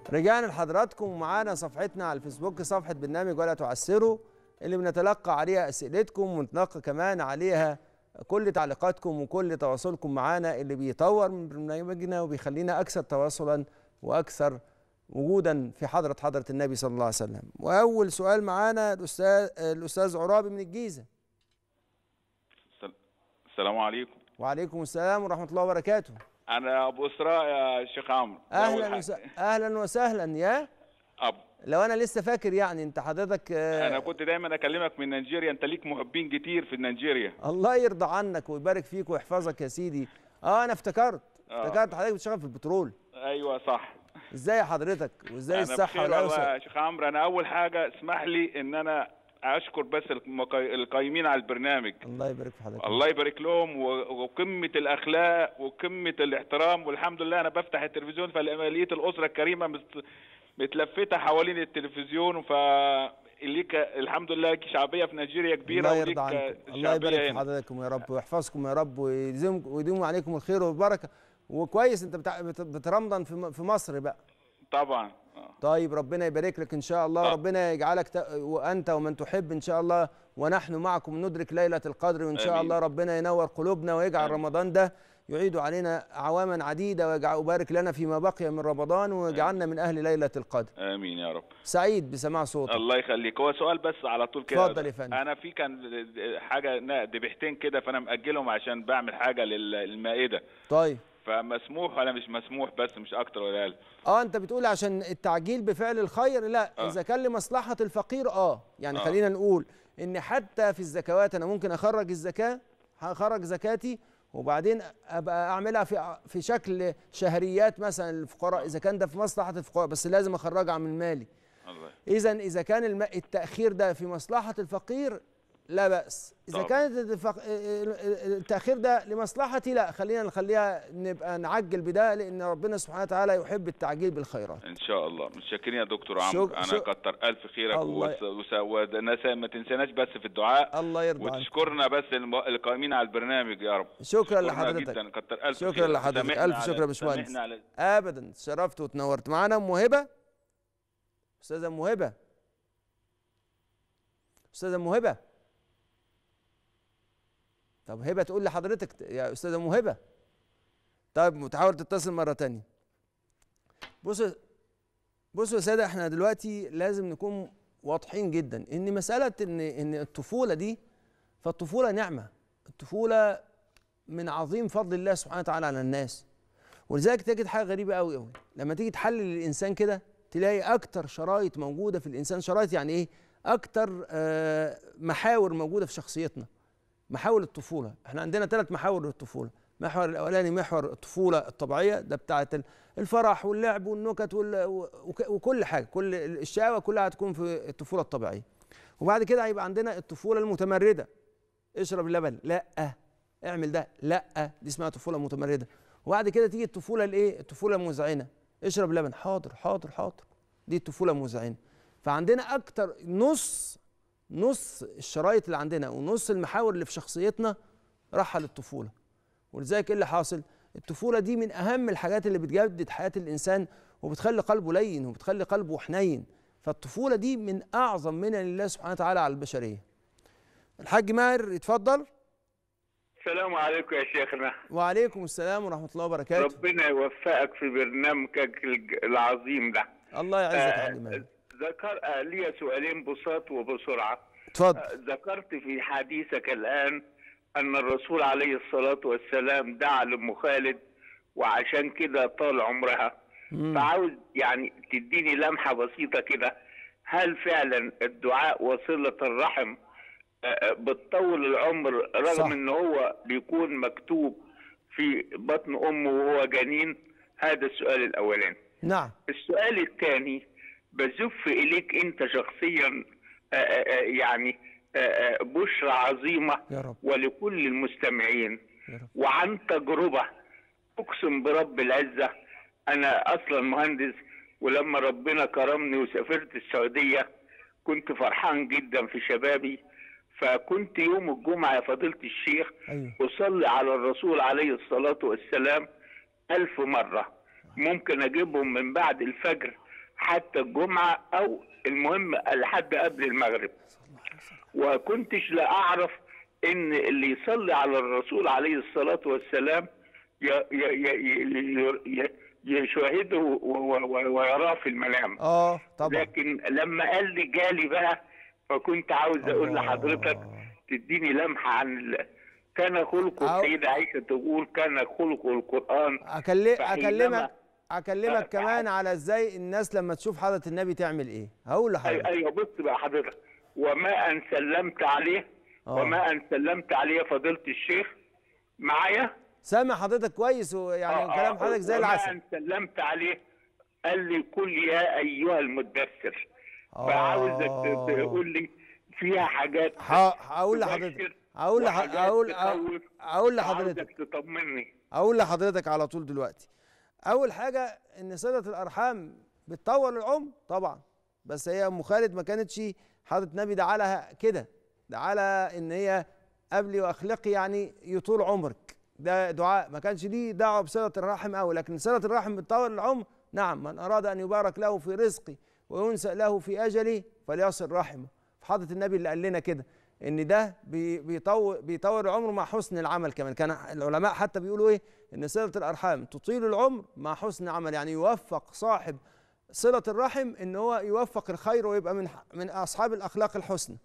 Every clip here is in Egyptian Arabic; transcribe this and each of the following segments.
رجعنا لحضراتكم ومعانا صفحتنا على الفيسبوك صفحة برنامج ولا تعسروا اللي بنتلقى عليها أسئلتكم ونتلقى كمان عليها كل تعليقاتكم وكل تواصلكم معانا اللي بيطور من برنامجنا وبيخلينا أكثر تواصلا وأكثر وجودا في حضرة حضرة النبي صلى الله عليه وسلم وأول سؤال معانا الأستاذ الأستاذ عرابي من الجيزة السلام عليكم وعليكم السلام ورحمة الله وبركاته انا ابو اسراء يا شيخ عمرو أهلا وس... أهلا وسهلا يا أب. لو أنا لسه فاكر يعني أنت حضرتك آه، انا كنت دايما اكلمك من نيجيريا انت ليك محبين كتير في نيجيريا الله يرضى عنك ويبارك فيك ويحفظك يا سيدي اه انا افتكرت آه. افتكرت حضرتك بتشتغل في البترول ايوه صح ازاي حضرتك وازاي انا الصحه بخير والله والأوسع يا شيخ عمرو انا اول حاجه اسمح لي ان انا اشكر بس المقا- القايمين على البرنامج الله يبارك في حضرتك الله يبارك لهم و- وقمه الاخلاق وقمه الاحترام والحمد لله انا بفتح التلفزيون فلقيت الاسره الكريمه مت- متلفته حوالين التلفزيون ف ليك الحمد لله ليك شعبيه في نيجيريا كبيره الله وليك يرضى عنكم الله شعبية يبارك في هنا. حضراتكم يا رب ويحفظكم يا رب ويديم ويديم عليكم الخير والبركه وكويس انت بتاع بت- بترمضان في م- في مصر بقى طبعا آه. طيب ربنا يبارك لك ان شاء الله آه. ربنا يجعلك ت... وانت ومن تحب ان شاء الله ونحن معكم ندرك ليله القدر وان شاء آمين. الله ربنا ينور قلوبنا ويجعل آمين. رمضان ده يعيد علينا اعواما عديده ويجعل وبارك لنا فيما بقي من رمضان ويجعلنا من اهل ليله القدر امين يا رب سعيد بسماع صوتك الله يخليك هو سؤال بس على طول كده اتفضل يا فندم. انا في كان حاجه نا- ذبيحتين كده فانا ماجلهم عشان بعمل حاجه لل- للمائده طيب فمسموح ولا مش مسموح بس مش اكتر ولا اقل اه انت بتقول عشان التعجيل بفعل الخير لا آه. اذا كان لمصلحه الفقير اه يعني آه. خلينا نقول ان حتى في الزكوات انا ممكن اخرج الزكاه هخرج زكاتي وبعدين ابقى اعملها في في شكل شهريات مثلا للفقراء اذا كان ده في مصلحه الفقراء بس لازم اخرجها من مالي الله اذا اذا كان الم... التاخير ده في مصلحه الفقير لا باس اذا طبعا. كانت الفق... التاخير ده لمصلحتي لا خلينا نخليها نبقى نعجل بده لان ربنا سبحانه وتعالى يحب التعجيل بالخيرات ان شاء الله متشكرين يا دكتور شك- عمرو انا شك- كتر الف خيرك الله- وس... وس... ونس... ما تنساناش بس في الدعاء الله يرضى عنك وتشكرنا بس الم... القائمين على البرنامج يا رب شكرا شكرنا لحضرتك جدا كتر الف شكرا خيرك. لحضرتك. سامحنا ألف على- شكر يا باشمهندس. سامحنا على ابدا شرفت وتنورت معانا ام هبه استاذه ام هبه استاذه ام هبه طب هبه تقول لحضرتك يا استاذه ام هبه طيب تحاول تتصل مره تانية بصوا بصوا يا ساده احنا دلوقتي لازم نكون واضحين جدا ان مساله ان ان الطفوله دي فالطفوله نعمه الطفوله من عظيم فضل الله سبحانه وتعالى على الناس ولذلك تجد حاجه غريبه قوي قوي لما تيجي تحلل الانسان كده تلاقي اكتر شرايط موجوده في الانسان شرايط يعني ايه اكتر آه، محاور موجوده في شخصيتنا محاور الطفوله احنا عندنا ثلاث محاور للطفوله المحور الاولاني محور الطفوله الطبيعيه ده بتاعه ال- الفرح واللعب والنكت وال- وك- وكل حاجه كل الشقاوه كلها هتكون في الطفوله الطبيعيه وبعد كده هيبقى عندنا الطفوله المتمرده اشرب اللبن لا اعمل ده لا دي اسمها طفوله متمرده وبعد كده تيجي الطفوله الايه الطفوله المزعنه اشرب لبن حاضر حاضر حاضر دي الطفوله المزعنه فعندنا اكتر نص نص الشرايط اللي عندنا ونص المحاور اللي في شخصيتنا راحه للطفوله ولذلك ايه اللي حاصل الطفوله دي من اهم الحاجات اللي بتجدد حياه الانسان وبتخلي قلبه لين وبتخلي قلبه حنين فالطفوله دي من اعظم منن الله سبحانه وتعالى على البشريه الحاج ماهر يتفضل السلام عليكم يا شيخنا وعليكم السلام ورحمه الله وبركاته ربنا يوفقك في برنامجك الج- العظيم ده الله يعزك يا آه، حاج ماهر ذكر آه، لي سؤالين بساط وبسرعة اتفضل آه، ذكرت في حديثك الآن أن الرسول عليه الصلاة والسلام دعا لأم خالد وعشان كده طال عمرها مم. فعاوز يعني تديني لمحة بسيطة كده هل فعلا الدعاء وصلة الرحم آه، آه، بتطول العمر رغم صح. ان هو بيكون مكتوب في بطن امه وهو جنين هذا السؤال الاولاني نعم السؤال الثاني بزف اليك انت شخصيا آه، آه، آه، يعني آه، آه، بشرى عظيمه يا رب ولكل المستمعين يا رب وعن تجربة أقسم برب العزة أنا أصلا مهندس ولما ربنا كرمني وسافرت السعودية كنت فرحان جدا في شبابي فكنت يوم الجمعة يا فضيلة الشيخ ايوه أصلي على الرسول عليه الصلاة والسلام ألف مرة ممكن أجيبهم من بعد الفجر حتى الجمعه او المهم لحد قبل المغرب وكنتش لا اعرف ان اللي يصلي على الرسول عليه الصلاه والسلام ي- ي- ي- ي- ي- يشاهده و- و- ويراه في المنام اه طبعا لكن لما قال لي جالي بقى فكنت عاوز اقول الله. لحضرتك تديني لمحه عن ال... كان خلق أو- السيدة عائشة تقول كان خلق القرآن أكلم فحينما- اكلمك اكلمك ف- كمان على ازاي الناس لما تشوف حضره النبي تعمل ايه هقول أي- لحضرتك ايوه بص بقى حضرتك وما ان سلمت عليه آه. وما ان سلمت عليه فضيلة الشيخ معايا سامع حضرتك كويس ويعني آه، كلام آه، حضرتك زي وما العسل ان سلمت عليه قال لي قل يا ايها المدثر فعاوزك آه. ت- تقول لي فيها حاجات ح- هقول لحضرتك تبشر هقول لح- وحاجات هقول تخوف. هقول لحضرتك عاوزك تطمني اقول لحضرتك على طول دلوقتي اول حاجه ان صله الارحام بتطول العمر طبعا بس هي ام خالد ما كانتش حضره النبي دعا لها كده دعا لها ان هي قبلي واخلقي يعني يطول عمرك ده دعاء ما كانش ليه دعوه بصله الرحم قوي لكن صله الرحم بتطول العمر نعم من اراد ان يبارك له في رزقه وينسأ له في اجله فليصل رحمه فحضره النبي اللي قال لنا كده ان ده بي- بيطول بيطول العمر مع حسن العمل كمان كان العلماء حتى بيقولوا ايه ان صله الارحام تطيل العمر مع حسن العمل يعني يوفق صاحب صله الرحم ان هو يوفق الخير ويبقى من من اصحاب الاخلاق الحسنى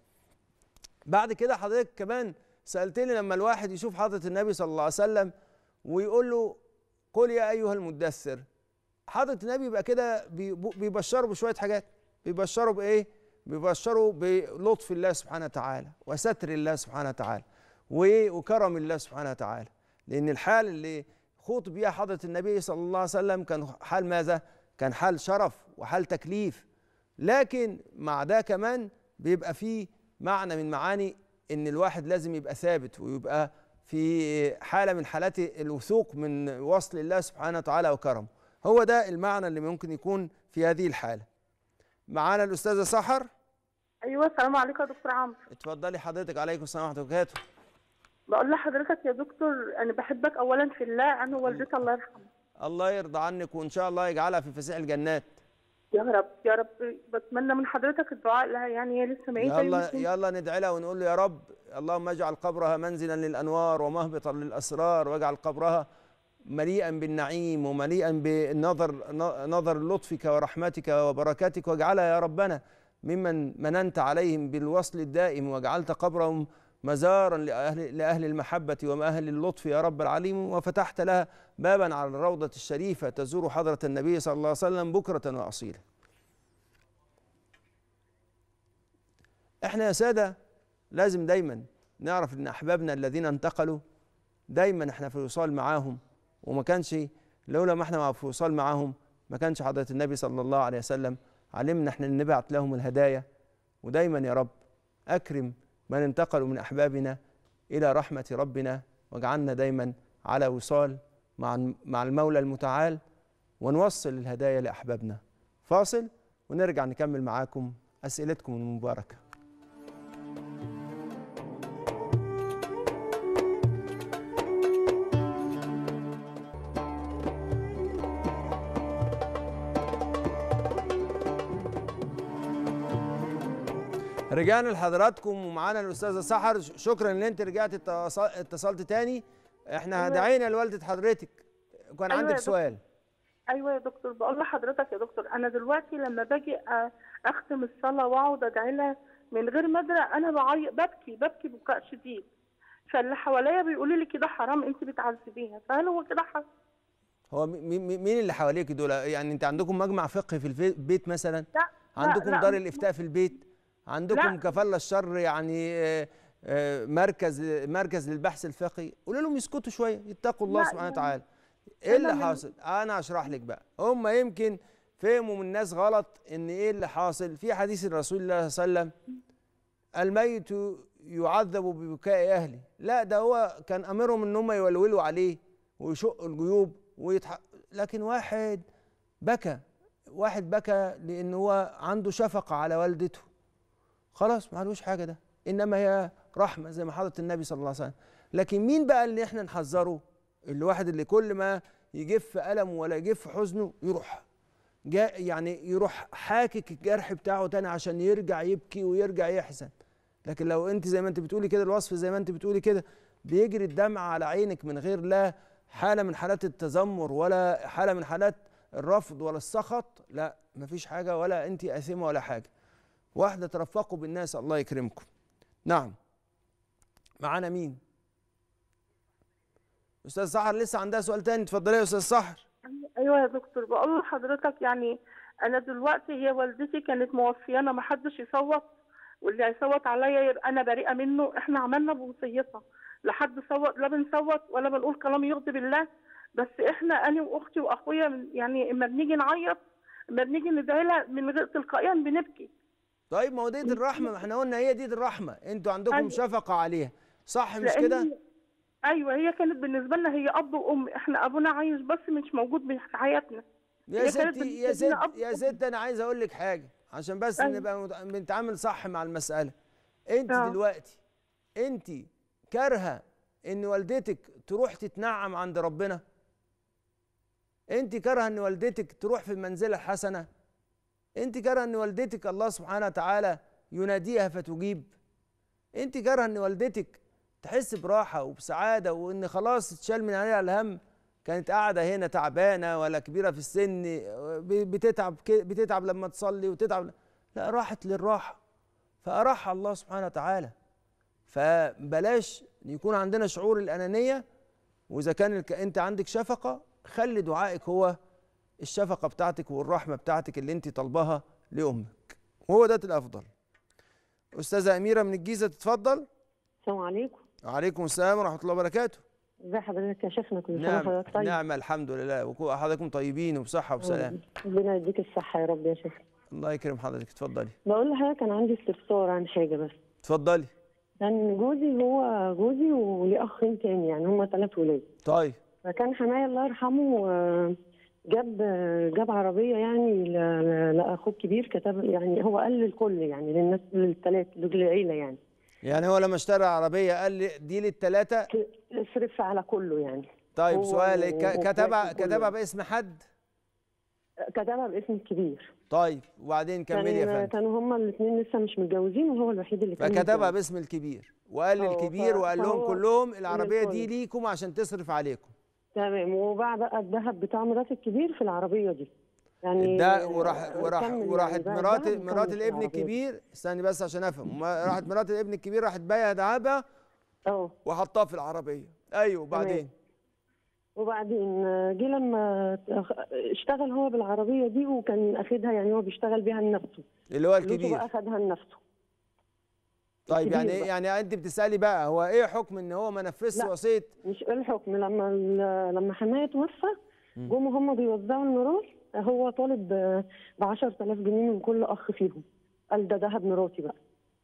بعد كده حضرتك كمان سالتني لما الواحد يشوف حضره النبي صلى الله عليه وسلم ويقول له قل يا ايها المدثر حضره النبي يبقى كده بي- بيبشره بشويه حاجات بيبشره بايه بيبشره بلطف الله سبحانه وتعالى وستر الله سبحانه وتعالى و- وكرم الله سبحانه وتعالى لان الحال اللي خوطب بيها حضره النبي صلى الله عليه وسلم كان حال ماذا كان حال شرف وحال تكليف لكن مع ده كمان بيبقى فيه معنى من معاني ان الواحد لازم يبقى ثابت ويبقى في حاله من حالات الوثوق من وصل الله سبحانه وتعالى وكرمه هو ده المعنى اللي ممكن يكون في هذه الحاله معانا الاستاذه سحر ايوه السلام عليكم يا دكتور عمرو اتفضلي حضرتك عليكم السلام ورحمه الله وبركاته بقول لحضرتك يا دكتور انا بحبك اولا في الله انا ووالدتي الله يرحمها الله يرضى عنك وان شاء الله يجعلها في فسيح الجنات يا رب يا رب بتمنى من حضرتك الدعاء لها يعني هي لسه معيشه يلا يمكن. يلا ندعي لها ونقول له يا رب اللهم اجعل قبرها منزلا للانوار ومهبطا للاسرار واجعل قبرها مليئا بالنعيم ومليئا بالنظر نظر لطفك ورحمتك وبركاتك واجعلها يا ربنا ممن مننت عليهم بالوصل الدائم وجعلت قبرهم مزارا لأهل, لأهل المحبة وأهل اللطف يا رب العليم وفتحت لها بابا على الروضة الشريفة تزور حضرة النبي صلى الله عليه وسلم بكرة وأصيلا احنا يا سادة لازم دايما نعرف ان احبابنا الذين انتقلوا دايما احنا في وصال معاهم وما كانش لولا ما احنا في وصال معاهم ما كانش حضرة النبي صلى الله عليه وسلم علمنا احنا ان نبعت لهم الهدايا ودايما يا رب اكرم من انتقلوا من احبابنا الى رحمة ربنا واجعلنا دايما على وصال مع مع المولى المتعال ونوصل الهدايا لاحبابنا فاصل ونرجع نكمل معاكم اسئلتكم المباركه رجعنا لحضراتكم ومعانا الاستاذه سحر شكرا ان انت رجعت اتص- اتصلت تاني احنا أيوة. دعينا لوالده حضرتك كان أيوة عندك يا دكتور. سؤال ايوه يا دكتور بقول لحضرتك يا دكتور انا دلوقتي لما باجي أ- اختم الصلاه واقعد ادعي لها من غير ما ادري انا بعيط ببكي ببكي بكاء شديد فاللي حواليا بيقولوا لي كده حرام انت بتعذبيها فهل هو كده حرام؟ هو مي- مي- مين اللي حواليك دول يعني انت عندكم مجمع فقهي في الفي- البيت مثلا لا عندكم لا دار لا الافتاء في البيت عندكم لا. كفالة الشر يعني آه، آه، مركز مركز للبحث الفقهي قولوا لهم يسكتوا شويه يتقوا الله لا، سبحانه لا. وتعالى ايه اللي أنا من- حاصل انا اشرح لك بقى هم يمكن فهموا من الناس غلط ان ايه اللي حاصل في حديث الرسول الله صلى الله عليه وسلم الميت يعذب ببكاء اهله لا ده هو كان امرهم ان هم يولولوا عليه ويشقوا الجيوب ويتح... لكن واحد بكى واحد بكى لان هو عنده شفقه على والدته خلاص معلوش حاجه ده انما هي رحمه زي ما حضرت النبي صلى الله عليه وسلم لكن مين بقى اللي احنا نحذره الواحد اللي كل ما يجف ألم ولا يجف حزنه يروح جا يعني يروح حاكك الجرح بتاعه تاني عشان يرجع يبكي ويرجع يحزن لكن لو انت زي ما انت بتقولي كده الوصف زي ما انت بتقولي كده بيجري الدمع على عينك من غير لا حاله من حالات التذمر ولا حاله من حالات الرفض ولا السخط لا مفيش حاجه ولا انت اثمه ولا حاجه واحده ترفقوا بالناس الله يكرمكم نعم معانا مين استاذ سحر لسه عندها سؤال تاني اتفضلي يا استاذ سحر ايوه يا دكتور بقول لحضرتك يعني انا دلوقتي هي والدتي كانت موفيانا ما حدش يصوت واللي هيصوت عليا يبقى انا بريئه منه احنا عملنا بوصيتها لا حد صوت لا بنصوت ولا بنقول كلام يغضب الله بس احنا انا واختي واخويا من- يعني اما بنيجي نعيط اما بنيجي ندعي لها من غير تلقائيا بنبكي طيب ما هو ديت الرحمه ما احنا قلنا هي ديت الرحمه انتوا عندكم أيوة. شفقه عليها صح مش لأن كده هي- ايوه هي كانت بالنسبه لنا هي اب وام احنا ابونا عايش بس مش موجود في حياتنا يا هي كانت ستي يا بالنسبة لنا ست أب يا وأم. ست انا عايز اقول لك حاجه عشان بس أيوة. نبقى مت- بنتعامل صح مع المساله انت آه. دلوقتي انت كارهه ان والدتك تروح تتنعم عند ربنا انت كارهه ان والدتك تروح في المنزله الحسنه انت كارهه ان والدتك الله سبحانه وتعالى يناديها فتجيب انت كارهه ان والدتك تحس براحه وبسعاده وان خلاص اتشال من عليها الهم كانت قاعده هنا تعبانه ولا كبيره في السن ب- بتتعب ك- بتتعب لما تصلي وتتعب لا راحت للراحه فاراح الله سبحانه وتعالى فبلاش يكون عندنا شعور الانانيه واذا كان الك- انت عندك شفقه خلي دعائك هو الشفقه بتاعتك والرحمه بتاعتك اللي انت طالباها لامك وهو ده الافضل استاذه اميره من الجيزه تتفضل السلام عليكم وعليكم السلام ورحمه الله وبركاته ازي حضرتك يا شيخنا كل سنه نعم وحضرتك طيب نعم الحمد لله وحضراتكم طيبين وبصحه وبسلام ربنا يديك الصحه يا رب يا شيخ الله يكرم حضرتك اتفضلي بقول لحضرتك كان عندي استفسار عن حاجه بس اتفضلي كان جوزي هو جوزي وليه اخين تاني يعني هم ثلاث ولاد طيب فكان حماية الله يرحمه آه، جاب آه، جاب عربيه يعني ل- ل- لاخوه الكبير كتب يعني هو قال للكل يعني للناس للثلاث للعيله يعني يعني هو لما اشترى عربيه قال لي دي للثلاثه اصرف على كله يعني طيب هو سؤال و- ك- كتبها وإخواته كلهم. كتبها باسم حد كتبها باسم الكبير طيب وبعدين كملي يا كان فندم كانوا هما الاثنين لسه مش متجوزين وهو الوحيد اللي كان فكتبها متجوز. باسم الكبير وقال اه، للكبير ف- وقال لهم فهو كلهم العربيه دي للكل. ليكم عشان تصرف عليكم تمام وباع بقى الذهب بتاع مرات الكبير في العربيه دي يعني ده وراح وراح كمل وراحت يعني باع مرات الذهب مرات وكمل في الابن العربية. الكبير استني بس عشان افهم ما- راحت مرات الابن الكبير راحت بايعه ذهبها اه وحطها في العربيه ايوه وبعدين وبعدين آه، جه لما اشتغل هو بالعربيه دي وكان اخدها يعني هو بيشتغل بيها لنفسه اللي هو فلوسه الكبير بقى اخدها لنفسه طيب يعني الكبير إيه- بقى. يعني انت بتسالي بقى هو ايه حكم ان هو ما نفذش لا. وصيه مش إيه الحكم لما ال- لما حمايه توفى جم هم بيوزعوا الميراث هو طالب ب 10000 جنيه من كل اخ فيهم قال ده ذهب مراتي بقى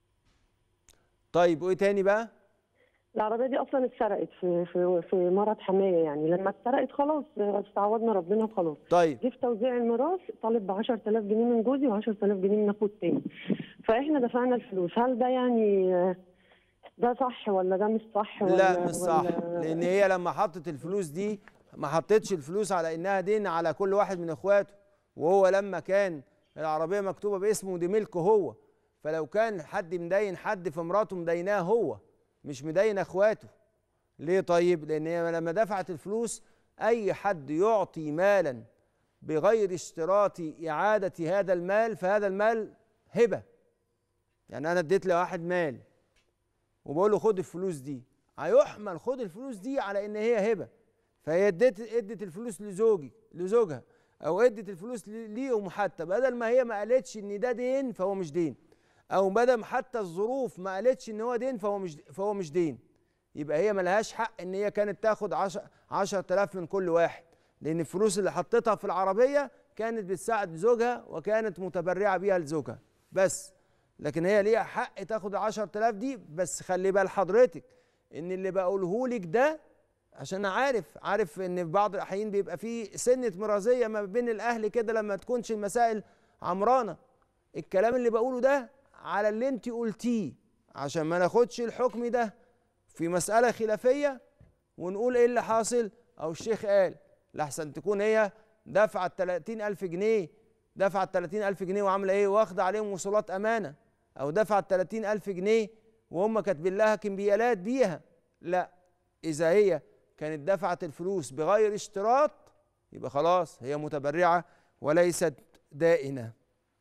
طيب وايه تاني بقى العربية دي أصلا اتسرقت في في في مرض حماية يعني لما اتسرقت خلاص استعوضنا ربنا وخلاص طيب جه في توزيع الميراث طالب ب 10000 جنيه من جوزي و10000 جنيه من أخوه التاني فإحنا دفعنا الفلوس هل ده يعني آه، ده صح ولا ده مش صح ولا لا مش صح ولا- لان هي لما حطت الفلوس دي ما حطتش الفلوس على انها دين على كل واحد من اخواته وهو لما كان العربيه مكتوبه باسمه دي ملكه هو فلو كان حد مدين حد في مراته مديناه هو مش مدين اخواته ليه طيب لان هي لما دفعت الفلوس اي حد يعطي مالا بغير اشتراط اعاده هذا المال فهذا المال هبه يعني انا اديت لواحد مال وبقول له خد الفلوس دي هيحمل خد الفلوس دي على ان هي هبه فهي ادت ادت الفلوس لزوجي لزوجها او ادت الفلوس لي- ليهم حتى بدل ما هي ما قالتش ان ده دين فهو مش دين او بدل حتى الظروف ما قالتش ان هو دين فهو مش فهو مش دين يبقى هي ملهاش حق ان هي كانت تاخد 10 10000 من كل واحد لان الفلوس اللي حطيتها في العربيه كانت بتساعد زوجها وكانت متبرعه بيها لزوجها بس لكن هي ليها حق تاخد ال 10000 دي بس خلي بال حضرتك ان اللي بقوله لك ده عشان أنا عارف عارف ان في بعض الاحيان بيبقى في سنه مرازيه ما بين الاهل كده لما تكونش المسائل عمرانه الكلام اللي بقوله ده على اللي انت قلتيه عشان ما ناخدش الحكم ده في مساله خلافيه ونقول ايه اللي حاصل او الشيخ قال لحسن تكون هي دفعت 30000 جنيه دفعت 30000 جنيه وعامله ايه واخده عليهم وصولات امانه او دفعت 30000 جنيه وهم كاتبين لها كمبيالات بيها لا اذا هي كانت دفعت الفلوس بغير اشتراط يبقى خلاص هي متبرعه وليست دائنه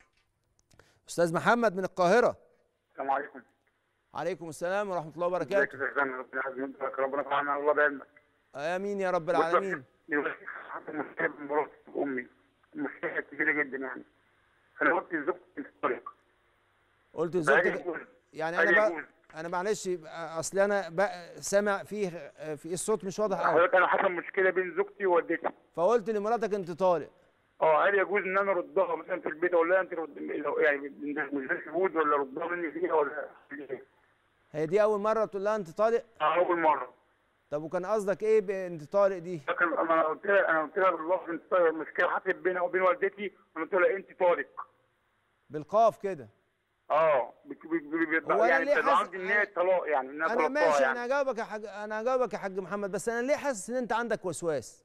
استاذ محمد من القاهره السلام عليكم عليكم السلام ورحمه الله ازيك وبركاته يا شيخنا ربنا يحفظك ربنا يفعلنا الله بعلمك امين يا رب العالمين دلوقتي حصل مشكله بين مراتي وامي مشكله كبيره جدا يعني انا قلت لزوجتي انطلق قلت هل لزوجتك يجوز يعني هل انا بقى يجوز انا معلش اصل انا بقى سامع فيه في الصوت مش واضح قوي حضرتك انا حصل مشكله بين زوجتي ووالدتي فقلت لمراتك انت طالق اه هل يجوز ان انا اردها مثلا في البيت اقول لها انت رد يعني مش ده شهود ولا ردها مني فيها ولا إيه؟ هي دي اول مره تقول لها انت طالق آه، اول مره طب وكان قصدك ايه بانت طالق دي لكن انا قلت لها انا قلت لها بالله انت طالق، المشكله حصلت بينها وبين والدتي انا قلت لها انت طالق بالقاف كده اه بت- بت- بت- هو أنا يعني ليه بتبقى حاسس- عندي ان هي طلاق يعني انها انا طلقتها ماشي يعني انا هجاوبك يا حاج انا هجاوبك يا حاج محمد بس انا ليه حاسس ان انت عندك وسواس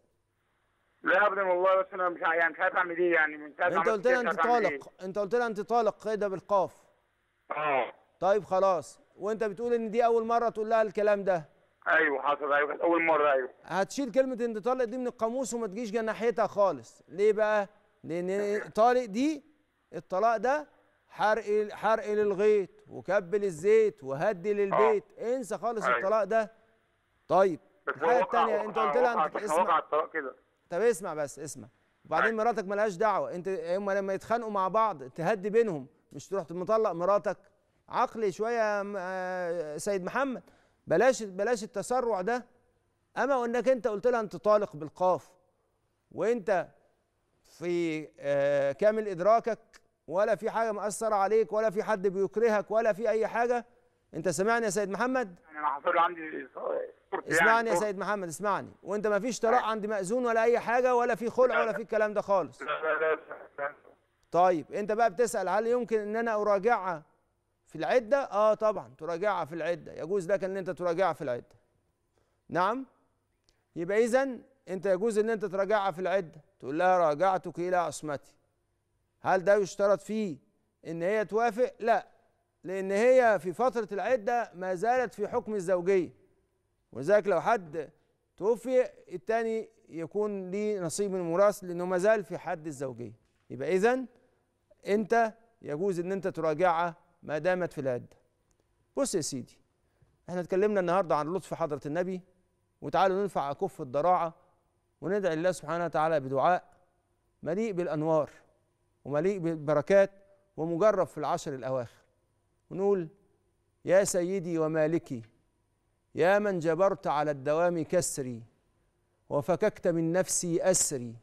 لا ابدا والله بس انا مش ع- يعني مش عارف اعمل ايه يعني من ساعه ما انت عملت قلت كده لها مش انت عارف أعمل إيه. طالق انت قلت لها انت طالق كده بالقاف اه طيب خلاص وانت بتقول ان دي اول مره تقول لها الكلام ده ايوه حصل ايوه كانت اول مره ايوه هتشيل كلمه انت طالق دي من القاموس وما تجيش جنب ناحيتها خالص ليه بقى لان طالق دي الطلاق ده حرق حرق للغيط وكبل الزيت وهدي للبيت انسى خالص أيوة. الطلاق ده طيب بس هو الحاجه وقع- الثانيه انت قلت لها وقع- انت وقع اسمع الطلاق كده طب اسمع بس اسمع وبعدين مراتك ملهاش دعوه انت هم لما يتخانقوا مع بعض تهدي بينهم مش تروح مطلق مراتك عقلي شويه يا م- آه، سيد محمد بلاش بلاش التسرع ده اما وانك انت قلت لها انت طالق بالقاف وانت في آه، كامل ادراكك ولا في حاجه مأثره عليك ولا في حد بيكرهك ولا في اي حاجه انت سامعني يا سيد محمد يعني انا حصل عندي صورتي اسمعني يا صورتي. سيد محمد اسمعني وانت ما فيش طلاق عند مأذون ولا اي حاجه ولا في خلع ولا في الكلام ده خالص لا لا لا لا. طيب انت بقى بتسأل هل يمكن ان انا اراجعها في العده اه طبعا تراجعها في العده يجوز لك ان انت تراجعها في العده نعم يبقى اذا انت يجوز ان انت تراجعها في العده تقول لها راجعتك الى عصمتي هل ده يشترط فيه ان هي توافق لا لان هي في فتره العده ما زالت في حكم الزوجيه ولذلك لو حد توفي التاني يكون ليه نصيب من الميراث لانه ما زال في حد الزوجيه يبقى اذا انت يجوز ان انت تراجعها ما دامت في العده بص يا سيدي احنا اتكلمنا النهارده عن لطف حضره النبي وتعالوا ننفع اكف الضراعه وندعي الله سبحانه وتعالى بدعاء مليء بالانوار ومليء بالبركات ومجرب في العشر الاواخر ونقول يا سيدي ومالكي يا من جبرت على الدوام كسري وفككت من نفسي اسري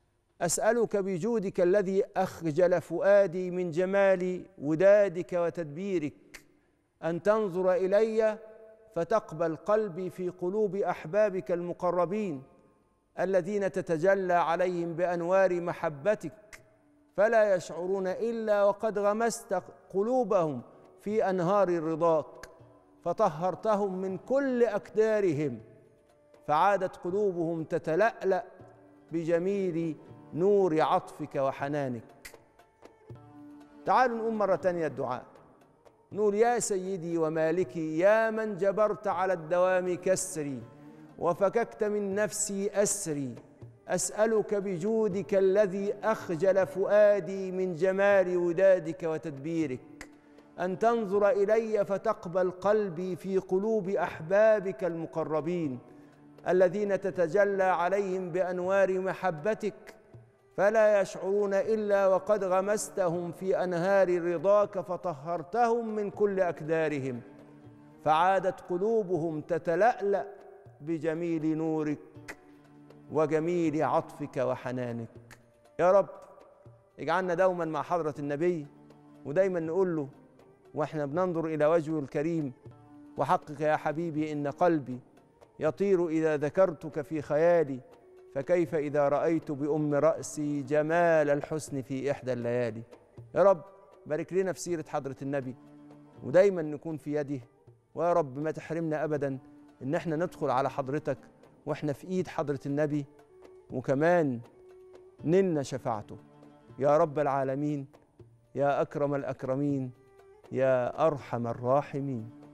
اسالك بجودك الذي اخجل فؤادي من جمال ودادك وتدبيرك ان تنظر الي فتقبل قلبي في قلوب احبابك المقربين الذين تتجلى عليهم بانوار محبتك فلا يشعرون الا وقد غمست قلوبهم في انهار رضاك فطهرتهم من كل اكدارهم فعادت قلوبهم تتلالا بجميل نور عطفك وحنانك تعالوا نقول مرة تانية الدعاء نقول يا سيدي ومالكي يا من جبرت على الدوام كسري وفككت من نفسي أسري أسألك بجودك الذي أخجل فؤادي من جمال ودادك وتدبيرك أن تنظر إلي فتقبل قلبي في قلوب أحبابك المقربين الذين تتجلى عليهم بانوار محبتك فلا يشعرون الا وقد غمستهم في انهار رضاك فطهرتهم من كل اكدارهم فعادت قلوبهم تتلالا بجميل نورك وجميل عطفك وحنانك يا رب اجعلنا دوما مع حضره النبي ودايما نقول له واحنا بننظر الى وجهه الكريم وحقك يا حبيبي ان قلبي يطير اذا ذكرتك في خيالي فكيف اذا رايت بام راسي جمال الحسن في احدى الليالي يا رب بارك لنا في سيره حضره النبي ودايما نكون في يده ويا رب ما تحرمنا ابدا ان احنا ندخل على حضرتك واحنا في ايد حضره النبي وكمان نلنا شفاعته يا رب العالمين يا اكرم الاكرمين يا ارحم الراحمين